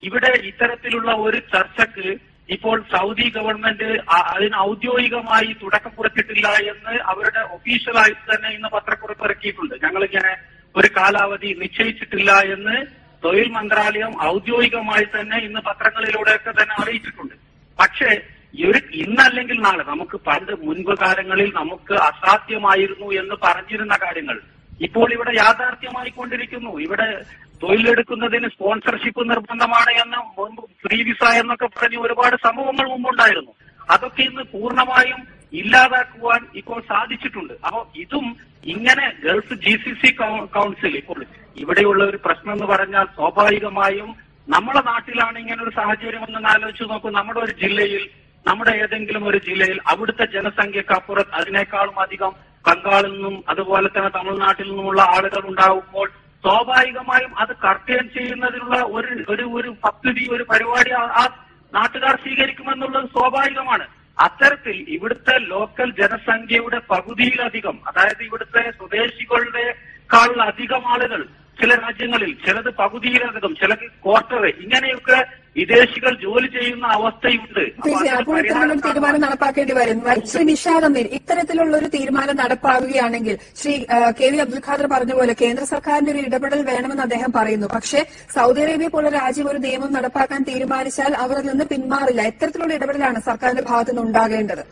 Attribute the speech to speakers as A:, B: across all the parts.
A: ഇവിടെ ഇത്തരത്തിലുള്ള ഒരു ചർച്ചക്ക് ഇപ്പോൾ സൗദി ഗവൺമെന്റ് അ- അതിന് ഔദ്യോഗികമായി തുടക്കം കുറിച്ചിട്ടില്ല എന്ന് അവരുടെ ഒഫീഷ്യലായിട്ട് തന്നെ ഇന്ന് പത്രക്കുറിപ്പ് ഇറക്കിയിട്ടുണ്ട് ഞങ്ങളിങ്ങനെ ഒരു കാലാവധി നിശ്ചയിച്ചിട്ടില്ല എന്ന് തൊഴിൽ മന്ത്രാലയം ഔദ്യോഗികമായി തന്നെ ഇന്ന് പത്രങ്ങളിലൂടെയൊക്കെ തന്നെ അറിയിച്ചിട്ടുണ്ട് പക്ഷേ ഈ ഒരു ഇന്നല്ലെങ്കിൽ നാളെ നമുക്ക് പണ്ട് മുൻപ് കാലങ്ങളിൽ നമുക്ക് അസാധ്യമായിരുന്നു എന്ന് പറഞ്ഞിരുന്ന കാര്യങ്ങൾ ഇപ്പോൾ ഇവിടെ യാഥാർത്ഥ്യമായിക്കൊണ്ടിരിക്കുന്നു ഇവിടെ തൊഴിലെടുക്കുന്നതിന് സ്പോൺസർഷിപ്പ് നിർബന്ധമാണ് എന്ന് മുൻപ് ഫ്രീ വിസ എന്നൊക്കെ പറഞ്ഞ് ഒരുപാട് സംഭവങ്ങൾ മുമ്പുണ്ടായിരുന്നു അതൊക്കെ ഇന്ന് പൂർണ്ണമായും ഇല്ലാതാക്കുവാൻ ഇപ്പോൾ സാധിച്ചിട്ടുണ്ട് അപ്പോ ഇതും ഇങ്ങനെ Gulf G C C council ഇപ്പോൾ ഇവിടെയുള്ള ഒരു പ്രശ്നം എന്ന് പറഞ്ഞാൽ സ്വാഭാവികമായും നമ്മളെ നാട്ടിലാണ് ഇങ്ങനെ ഒരു സാഹചര്യം എന്ന് ആലോചിച്ച് നോക്കൂ നമ്മുടെ ഒരു ജില്ലയിൽ നമ്മുടെ ഏതെങ്കിലും ഒരു ജില്ലയിൽ അവിടുത്തെ ജനസംഖ്യക്ക് അപ്പുറത്ത് അതിനേക്കാളും അധികം ബംഗാളിൽ നിന്നും അതുപോലെ തന്നെ തമിഴ്നാട്ടിൽ നിന്നുമുള്ള ആളുകൾ ഉണ്ടാവുമ്പോൾ സ്വാഭാവികമായും അത് കർട്ടേൺ ചെയ്യുന്നതിനുള്ള ഒരു ഒരു ഒരു പദ്ധതി ഒരു പരിപാടി ആ- ആ നാട്ടുകാർ സ്വീകരിക്കുമെന്നുള്ളത് സ്വാഭാവികമാണ് അത്തരത്തിൽ ഇവിടുത്തെ ലോക്കൽ ജനസംഖ്യയുടെ പകുതിയിലധികം അതായത് ഇവിടുത്തെ സ്വദേശികളുടെക്കാൾ അധികം ആളുകൾ ചില രാജ്യങ്ങളിൽ ചിലത് പകുതിയിലധികം ചിലത് ക്വാർട്ടർ ഇങ്ങനെയൊക്കെ വിദേശികൾ ജോലി ചെയ്യുന്ന അവസ്ഥയുണ്ട് അപ്പൊ
B: തീർച്ചയായും അപ്പോൾ
A: അതിന്
B: ഇത്തരത്തിലൊരു തീരുമാനം നടപ്പാക്കേണ്ടി വരും ശ്രീ നിഷാദ് അമീർ ഇത്തരത്തിലുള്ള ഒരു തീരുമാനം നടപ്പാവുകയാണെങ്കിൽ ശ്രീ ആ, കെ വി അബ്ദുൽ ഖാദർ പറഞ്ഞ പോലെ കേന്ദ്ര സർക്കാരിന്റെ ഒരു ഇടപെടൽ വേണമെന്ന് അദ്ദേഹം പറയുന്നു പക്ഷേ സൗദി അറേബ്യ പോലെ രാജ്യം ഒരു നിയമം നടപ്പാക്കാൻ തീരുമാനിച്ചാൽ അവർ അതിൽ നിന്ന് പിന്മാറില്ല എത്തരത്തിലുള്ള ഇടപെടലാണ് സർക്കാരിന്റെ ഭാഗത്തു നിന്ന് ഉണ്ടാകേണ്ടത്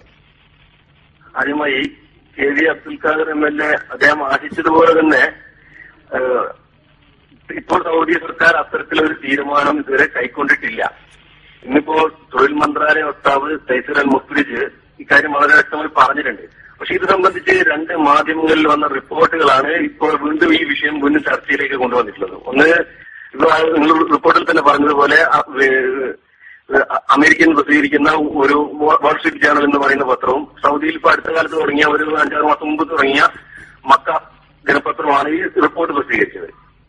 C: ആദ്യമായി K V Abdul Khader M L A അദ്ദേഹം ആശിച്ചതുപോലെ തന്നെ ഏഹ്, ഇപ്പോൾ സൗദി സർക്കാർ അത്തരത്തിലൊരു തീരുമാനം ഇതുവരെ കൈക്കൊണ്ടിട്ടില്ല ഇന്നിപ്പോ തൊഴിൽ മന്ത്രാലയ വക്താവ് തൈസർ അൽ മുസ്ലിജ് ഇക്കാര്യം വളരെ വ്യക്തമായി പറഞ്ഞിട്ടുണ്ട് പക്ഷെ ഇത് സംബന്ധിച്ച് രണ്ട് മാധ്യമങ്ങളിൽ വന്ന റിപ്പോർട്ടുകളാണ് ഇപ്പോൾ വീണ്ടും ഈ വിഷയം വീണ്ടും ചർച്ചയിലേക്ക് കൊണ്ടുവന്നിട്ടുള്ളത് ഒന്ന് ഇത് നിങ്ങൾ റിപ്പോർട്ടിൽ തന്നെ പറഞ്ഞതുപോലെ ആ, വേ- അമേരിക്കൻ പ്രസിദ്ധീകരിക്കുന്ന ഒരു വാൾസ്ട്രീറ്റ് ജേണൽ എന്ന് പറയുന്ന പത്രവും സൗദിയിൽ ഇപ്പൊ അടുത്ത കാലത്ത് തുടങ്ങിയ ഒരു അഞ്ചാറ് മാസം മുമ്പ് തുടങ്ങിയ മക്ക ദിനപത്രമാണ് ഈ റിപ്പോർട്ട് പ്രസിദ്ധീകരിച്ചത്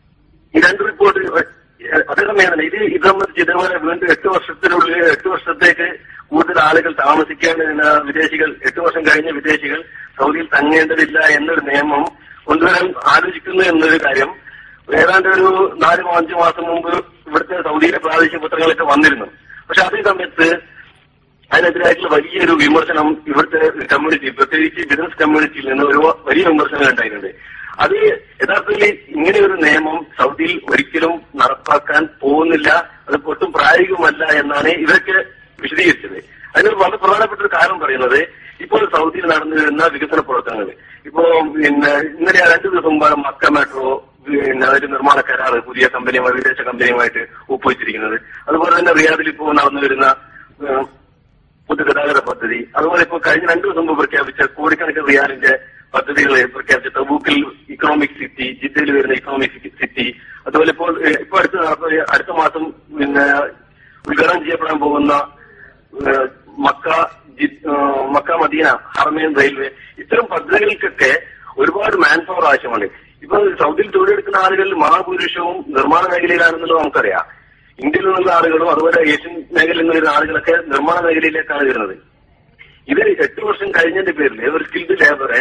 C: ഈ രണ്ട് റിപ്പോർട്ട് അതേസമയം തന്നെ ഇത് ഇത് സംബന്ധിച്ച് ഇതേപോലെ വീണ്ടും എട്ട് വർഷത്തിനുള്ളിൽ എട്ട് വർഷത്തേക്ക് കൂടുതൽ ആളുകൾ താമസിക്കേണ്ട വിദേശികൾ എട്ട് വർഷം കഴിഞ്ഞ വിദേശികൾ സൗദിയിൽ തങ്ങേണ്ടതില്ല എന്നൊരു നിയമം കൊണ്ടുവരാൻ ആലോചിക്കുന്നു എന്നൊരു കാര്യം ഏതാണ്ട് ഒരു നാല് അഞ്ചു മാസം മുമ്പ് ഇവിടുത്തെ സൗദിയിലെ പ്രാദേശിക പത്രങ്ങളൊക്കെ വന്നിരുന്നു പക്ഷെ അതേ സമയത്ത് അതിനെതിരായിട്ടുള്ള വലിയൊരു വിമർശനം ഇവിടുത്തെ കമ്മ്യൂണിറ്റി പ്രത്യേകിച്ച് ബിസിനസ് കമ്മ്യൂണിറ്റിയിൽ നിന്ന് ഒരു വലിയ വിമർശനം ഉണ്ടായിട്ടുണ്ട് അത് യഥാർത്ഥത്തിൽ ഇങ്ങനെ ഒരു നിയമം സൗദിയിൽ ഒരിക്കലും നടപ്പാക്കാൻ പോകുന്നില്ല അത് ഒട്ടും പ്രായോഗികമല്ല എന്നാണ് ഇവരൊക്കെ വിശദീകരിച്ചത് അതിന് വളരെ പ്രധാനപ്പെട്ട ഒരു കാരണം പറയുന്നത് ഇപ്പോൾ സൗദിയിൽ നടന്നു വരുന്ന വികസന പ്രവർത്തനങ്ങൾ ഇപ്പോ പിന്നെ ഇന്നലെ രണ്ടു ദിവസം മുമ്പാണ് മക്ക മെട്രോ പിന്നെ ഒരു നിർമ്മാണ കരാറ് പുതിയ കമ്പനിയുമായി വിദേശ കമ്പനിയുമായിട്ട് ഒപ്പുവെച്ചിരിക്കുന്നത് അതുപോലെ തന്നെ റിയാദിൽ ഇപ്പോൾ നടന്നു വരുന്ന ഏഹ്, പൊതുഗതാഗത പദ്ധതി അതുപോലെ ഇപ്പോൾ കഴിഞ്ഞ രണ്ടു ദിവസം മുമ്പ് പ്രഖ്യാപിച്ച കോടിക്കണക്കിന് റിയാലിന്റെ പദ്ധതികൾ പ്രഖ്യാപിച്ച തബൂക്കിൽ ഇക്കണോമിക് സിറ്റി ജിദ്ദയിൽ വരുന്ന ഇക്കണോമിക് സിറ്റി അതുപോലെ ഇപ്പോൾ ഏഹ്, ഇപ്പോൾ അടുത്ത നടന്ന- അടുത്ത മാസം പിന്നെ ഉദ്ഘാടനം ചെയ്യപ്പെടാൻ പോകുന്ന ഏഹ്, മക്ക ജി- ഏഹ്, മക്ക മദീന ഹർമേൻ റെയിൽവേ ഇത്തരം പദ്ധതികൾക്കൊക്കെ ഒരുപാട് മാൻ പവർ ആവശ്യമാണ് ഇപ്പൊ സൗദിയിൽ തൊഴിലെടുക്കുന്ന ആളുകളിൽ മഹാഭൂരിഷവും നിർമ്മാണ മേഖലയിലാണെന്നുള്ളത് നമുക്കറിയാം ഇന്ത്യയിൽ നിന്നുള്ള ആളുകളും അതുപോലെ ഏഷ്യൻ മേഖലയിൽ നിന്ന് വരുന്ന ആളുകളൊക്കെ നിർമ്മാണ മേഖലയിലേക്കാണ് വരുന്നത് ഇത് എട്ട് വർഷം കഴിഞ്ഞതിന്റെ പേരിൽ ഒരു സ്കിൽഡ് ലേബറെ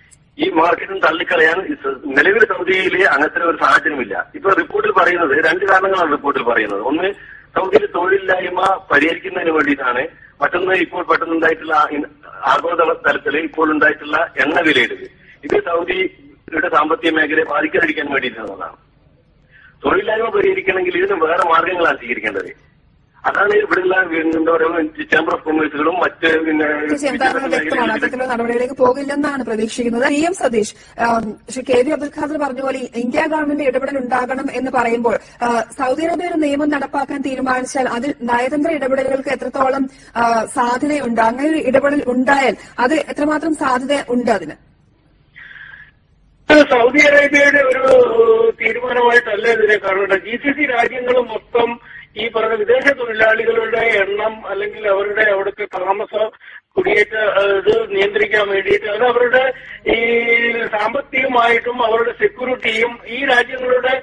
C: ഈ മാർക്കറ്റിൽ തള്ളിക്കളയാൻ ഇസ് നിലവിൽ സൗദിയിൽ അങ്ങനത്തെ ഒരു സാഹചര്യമില്ല ഇപ്പൊ റിപ്പോർട്ടിൽ പറയുന്നത് രണ്ട് കാരണങ്ങളാണ് റിപ്പോർട്ടിൽ പറയുന്നത് ഒന്ന് സൗദിയിൽ തൊഴിലില്ലായ്മ പരിഹരിക്കുന്നതിന് വേണ്ടിയിട്ടാണ് മറ്റൊന്ന് ഇപ്പോൾ പെട്ടെന്നുണ്ടായിട്ടുള്ള ഇൻ- ആഗോള തലത്തിൽ ഇപ്പോൾ ഉണ്ടായിട്ടുള്ള എണ്ണ വിലയിടൽ ഇത് സൗദിയുടെ സാമ്പത്തിക മേഖലയെ ബാധിക്കാതിരിക്കാൻ വേണ്ടിയിട്ടുള്ളതാണ് തൊഴിലില്ലായ്മ പരിഹരിക്കണമെങ്കിൽ ഇതിന് വേറെ മാർഗങ്ങളാണ് സ്വീകരിക്കേണ്ടത് അതാണ് ഇവിടെയുള്ള എന്താ പറയുക ചേംബർ ഓഫ് കൊമേഴ്സുകളും മറ്റ് പിന്നെ
B: തീർച്ചയായും താങ്കൾ വ്യക്തമാണ്
C: മേഖലയിലും
B: അത്തരത്തിലുള്ള നടപടികളിലേക്ക് പോകില്ലെന്നാണ് പ്രതീക്ഷിക്കുന്നത് പി എം സതീഷ് ആം, ശ്രീ കെ വി അബ്ദുൽ ഖാദർ പറഞ്ഞ പോലെ ഇന്ത്യ ഗവൺമെന്റ് ഇടപെടൽ ഉണ്ടാകണം എന്ന് പറയുമ്പോൾ ആ, സൗദി അറേബ്യ ഒരു നിയമം നടപ്പാക്കാൻ തീരുമാനിച്ചാൽ അതിൽ നയതന്ത്ര ഇടപെടലുകൾക്ക് എത്രത്തോളം ആ, സാധ്യതയുണ്ട് അങ്ങനെ ഒരു ഇടപെടൽ ഉണ്ടായാൽ അത് എത്രമാത്രം സാധ്യത ഉണ്ട് അതിന്
D: ഇത് സൗദി അറേബ്യയുടെ ഒരു തീരുമാനമായിട്ടല്ല ഇതിനെ കാണേണ്ട ജി സി സി രാജ്യങ്ങൾ മൊത്തം ഈ പറഞ്ഞ വിദേശ തൊഴിലാളികളുടെ എണ്ണം അല്ലെങ്കിൽ അവരുടെ അവിടുത്തെ താമസ കുടിയേറ്റ ഏഹ്, ഇത് നിയന്ത്രിക്കാൻ വേണ്ടിയിട്ട് അത് അവരുടെ ഈ സാമ്പത്തികമായിട്ടും അവരുടെ സെക്യൂരിറ്റിയും ഈ രാജ്യങ്ങളുടെ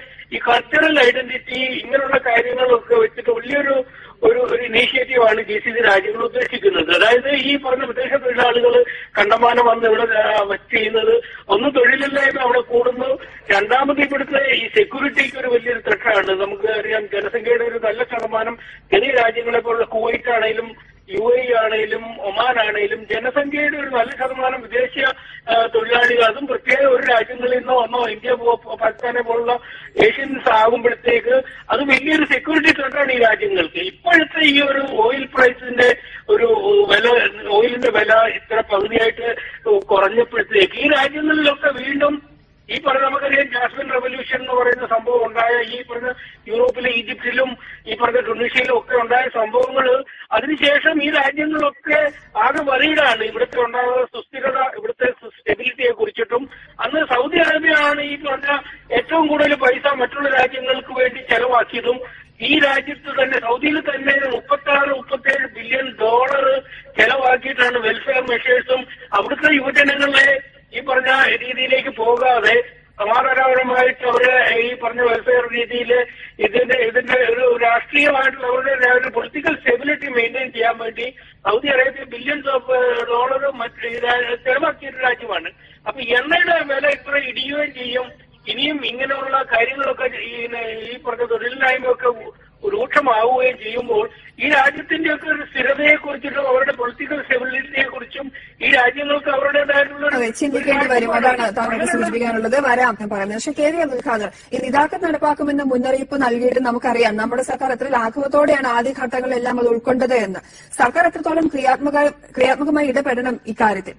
D: കൾച്ചറൽ ഐഡന്റിറ്റി ഇങ്ങനെയുള്ള കാര്യങ്ങളൊക്കെ വെച്ചിട്ട് വലിയൊരു ഒരു ഒരു ഇനീഷ്യേറ്റീവാണ് ജി സി സി രാജ്യങ്ങൾ ഉദ്ദേശിക്കുന്നത് അതായത് ഈ പറഞ്ഞ വിദേശ തൊഴിലാളികൾ കണ്ടമാനം വന്ന് ഇവിടെ ആ, വെച്ച് ചെയ്യുന്നത് ഒന്ന് തൊഴിലില്ലായ്മ അവിടെ കൂടുന്നു രണ്ടാമത് ഇവിടുത്തെ ഈ സെക്യൂരിറ്റിക്ക് ഒരു വലിയൊരു ത്രട്ടാണ് നമുക്ക് അറിയാം ജനസംഖ്യയുടെ ഒരു നല്ല ശതമാനം ചെറിയ രാജ്യങ്ങളെ പോലുള്ള കുവൈറ്റ് ആണെങ്കിലും യു എ ആണെങ്കിലും ഒമാൻ ആണെങ്കിലും ജനസംഖ്യയുടെ ഒരു നല്ല ശതമാനം വിദേശ ആ, തൊഴിലാളികൾ അതും പ്രത്യേക ഒരു രാജ്യങ്ങളിൽ നിന്നോ വന്നോ ഇന്ത്യ പോ- പാകിസ്ഥാനെ പോലുള്ള ഏഷ്യൻസ് ആകുമ്പോഴത്തേക്ക് അത് വലിയൊരു സെക്യൂരിറ്റി ത്രെട്ടാണ് ഈ രാജ്യങ്ങൾക്ക് ഇപ്പോഴത്തെ ഈ ഒരു ഓയിൽ പ്രൈസിന്റെ ഒരു വില ഓയിലിന്റെ വില ഇത്ര പകുതിയായിട്ട് കുറഞ്ഞപ്പോഴത്തേക്ക് ഈ രാജ്യങ്ങളിലൊക്കെ വീണ്ടും ഈ പറഞ്ഞ നമുക്കറിയാം ജാസ്മിൻ റവല്യൂഷൻ എന്ന് പറയുന്ന സംഭവം ഉണ്ടായ ഈ പറഞ്ഞ യൂറോപ്പിലെ ഈജിപ്തിലും ഈ പറഞ്ഞ ടുണീഷ്യയിലും ഒക്കെ ഉണ്ടായ സംഭവങ്ങൾ അതിനുശേഷം ഈ രാജ്യങ്ങളിലൊക്കെ ആകെ വറീഡാണ് ഇവിടുത്തെ ഉണ്ടാകുന്ന സുസ്ഥിരത ഇവിടുത്തെ സ്റ്റെബിലിറ്റിയെ കുറിച്ചിട്ടും അന്ന് സൗദി അറേബ്യ ആണ് ഈ പറഞ്ഞ ഏറ്റവും കൂടുതൽ പൈസ മറ്റുള്ള രാജ്യങ്ങൾക്ക് വേണ്ടി ചെലവാക്കിയതും ഈ രാജ്യത്ത് തന്നെ സൗദിയിൽ തന്നെ മുപ്പത്തി ആറ് മുപ്പത്തേഴ് ബില്യൺ ഡോളർ ചെലവാക്കിയിട്ടാണ് വെൽഫെയർ മെഷേഴ്സും അവിടുത്തെ യുവജനങ്ങളെ ഈ പറഞ്ഞ രീതിയിലേക്ക് പോകാതെ സമാധാനപരമായിട്ട് അവര് ഈ പറഞ്ഞ വെൽഫെയർ രീതിയിൽ ഇതിന്റെ ഇതിന്റെ ഒരു രാഷ്ട്രീയമായിട്ടുള്ള അവരുടെ ഒരു പൊളിറ്റിക്കൽ സ്റ്റെബിലിറ്റി മെയിൻറ്റെയിൻ ചെയ്യാൻ വേണ്ടി Saudi Arabia billions of dollar മറ്റ് ഈ രാ- ചെലവാക്കിയ ഒരു രാജ്യമാണ് അപ്പൊ എണ്ണയുടെ വില ഇത്ര ഇടിയുകയും ചെയ്യും ഇനിയും ഇങ്ങനെയുള്ള കാര്യങ്ങളൊക്കെ ഈ ഈ പറഞ്ഞ തൊഴിലില്ലായ്മയൊക്കെ രൂക്ഷമാവുകയും ചെയ്യുമ്പോൾ ഈ രാജ്യത്തിന്റെയൊക്കെ ഒരു സ്ഥിരതയെ കുറിച്ചിട്ടും അവരുടെ പൊളിറ്റിക്കൽ സ്റ്റെബിലിറ്റിയെ കുറിച്ചും ഈ രാജ്യങ്ങൾക്ക് അവരുടേതായിട്ടുള്ള ഒരു-
B: അതെ ചിന്തിക്കേണ്ടി വരും അതാണ് താങ്കൾക്ക് സൂചിപ്പിക്കാനുള്ളത് വരാം ഞാൻ പറയുന്നത് പക്ഷെ കെ വി അബ്ദുൽ ഖാദർ ഈ നിതാക്കത്ത് നടപ്പാക്കുമെന്ന മുന്നറിയിപ്പ് നൽകിയിട്ട് നമുക്കറിയാം നമ്മുടെ സർക്കാർ എത്ര ലാഘവത്തോടെയാണ് ആദ്യഘട്ടങ്ങളിലെല്ലാം അത് ഉൾക്കൊണ്ടത് എന്ന് സർക്കാർ എത്രത്തോളം ക്രിയാത്മക ക്രിയാത്മകമായി ഇടപെടണം ഇക്കാര്യത്തിൽ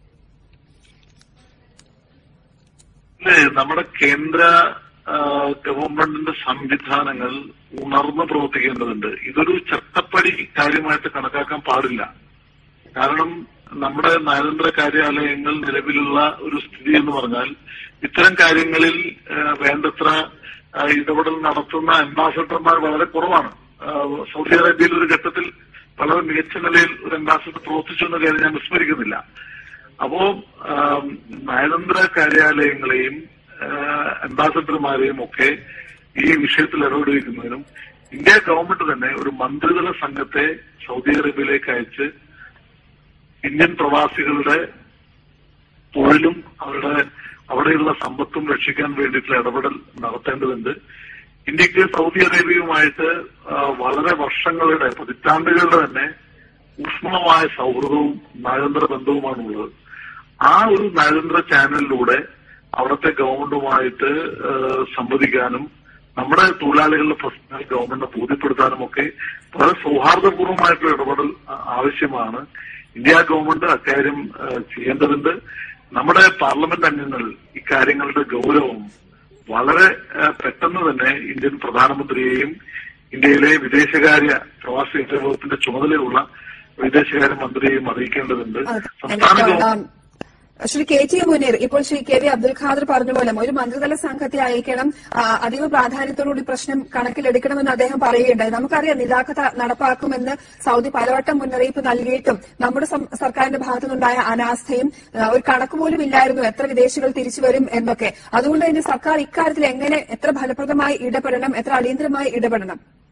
E: അല്ലേ നമ്മുടെ കേന്ദ്ര ആ, ഗവൺമെന്റിന്റെ സംവിധാനങ്ങൾ ഉണർന്ന് പ്രവർത്തിക്കേണ്ടതുണ്ട് ഇതൊരു ചട്ടപ്പടി കാര്യമായിട്ട് കണക്കാക്കാൻ പാടില്ല കാരണം നമ്മുടെ നയതന്ത്ര കാര്യാലയങ്ങൾ നിലവിലുള്ള ഒരു സ്ഥിതി എന്ന് പറഞ്ഞാൽ ഇത്തരം കാര്യങ്ങളിൽ ആ, വേണ്ടത്ര ആ, ഇടപെടൽ നടത്തുന്ന അംബാസഡർമാർ വളരെ കുറവാണ് ആ, സൗദി അറേബ്യയിൽ ഒരു ഘട്ടത്തിൽ വളരെ മികച്ച നിലയിൽ ഒരു അംബാസഡർ പ്രവർത്തിച്ചു എന്ന കാര്യം ഞാൻ വിസ്മരിക്കുന്നില്ല അപ്പോ ആം, നയതന്ത്ര കാര്യാലയങ്ങളെയും ആ, അംബാസഡർമാരെയും ഒക്കെ ഈ വിഷയത്തിൽ ഇടപെടുവിക്കുന്നതിനും ഇന്ത്യ ഗവൺമെന്റ് തന്നെ ഒരു മന്ത്രിതല സംഘത്തെ സൗദി അറേബ്യയിലേക്ക് അയച്ച് ഇന്ത്യൻ പ്രവാസികളുടെ തൊഴിലും അവരുടെ അവിടെയുള്ള സമ്പത്തും രക്ഷിക്കാൻ വേണ്ടിയിട്ടുള്ള ഇടപെടൽ നടത്തേണ്ടതുണ്ട് ഇന്ത്യക്ക് സൗദി അറേബ്യയുമായിട്ട് ആ, വളരെ വർഷങ്ങളുടെ പതിറ്റാണ്ടുകളുടെ തന്നെ ഊഷ്മളമായ സൗഹൃദവും നയതന്ത്ര ബന്ധവുമാണുള്ളത് ആ ഒരു നയതന്ത്ര ചാനലിലൂടെ അവിടുത്തെ ഗവൺമെന്റുമായിട്ട് ആ, സംവദിക്കാനും നമ്മുടെ തൊഴിലാളികളുടെ പ്രശ്നങ്ങൾ ഗവൺമെന്റിനെ ബോധ്യപ്പെടുത്താനും ഒക്കെ വളരെ സൗഹാർദ്ദപൂർവ്വമായിട്ടുള്ള ഇടപെടൽ ആ, ആവശ്യമാണ് ഇന്ത്യ ഗവൺമെന്റ് അക്കാര്യം ആ, ചെയ്യേണ്ടതുണ്ട് നമ്മുടെ പാർലമെന്റ് അംഗങ്ങൾ ഇക്കാര്യങ്ങളുടെ ഗൗരവം വളരെ ആ, പെട്ടെന്ന് തന്നെ ഇന്ത്യൻ പ്രധാനമന്ത്രിയെയും ഇന്ത്യയിലെ വിദേശകാര്യ പ്രവാസി വിഭാഗത്തിന്റെ ചുമതലയുള്ള വിദേശകാര്യ മന്ത്രിയെയും അറിയിക്കേണ്ടതുണ്ട് സംസ്ഥാന
B: എനിക്ക്
E: ഗവൺമെന്റ്
B: ആ, ശ്രീ കെ ടി മുനീർ ഇപ്പോൾ ശ്രീ കെ വി അബ്ദുൽ ഖാദർ പറഞ്ഞ പോലെ ഒരു മന്ത്രിതല സംഘത്തെ അയക്കണം ആ, അതീവ പ്രാധാന്യത്തോടുകൂടി പ്രശ്നം കണക്കിലെടുക്കണമെന്ന് അദ്ദേഹം പറയുകയുണ്ടായി നമുക്കറിയാം നിതാക്കത നടപ്പാക്കുമെന്ന് സൗദി പലവട്ടം മുന്നറിയിപ്പ് നൽകിയിട്ടും നമ്മുടെ സം- സർക്കാരിന്റെ ഭാഗത്തുനിന്നുണ്ടായ അനാസ്ഥയും ആ, ഒരു കണക്ക് പോലും ഇല്ലായിരുന്നു എത്ര വിദേശികൾ തിരിച്ചു വരും എന്നൊക്കെ അതുകൊണ്ട് തന്നെ സർക്കാർ ഇക്കാര്യത്തിൽ എങ്ങനെ എത്ര ഫലപ്രദമായി ഇടപെടണം എത്ര അടിയന്തരമായി ഇടപെടണം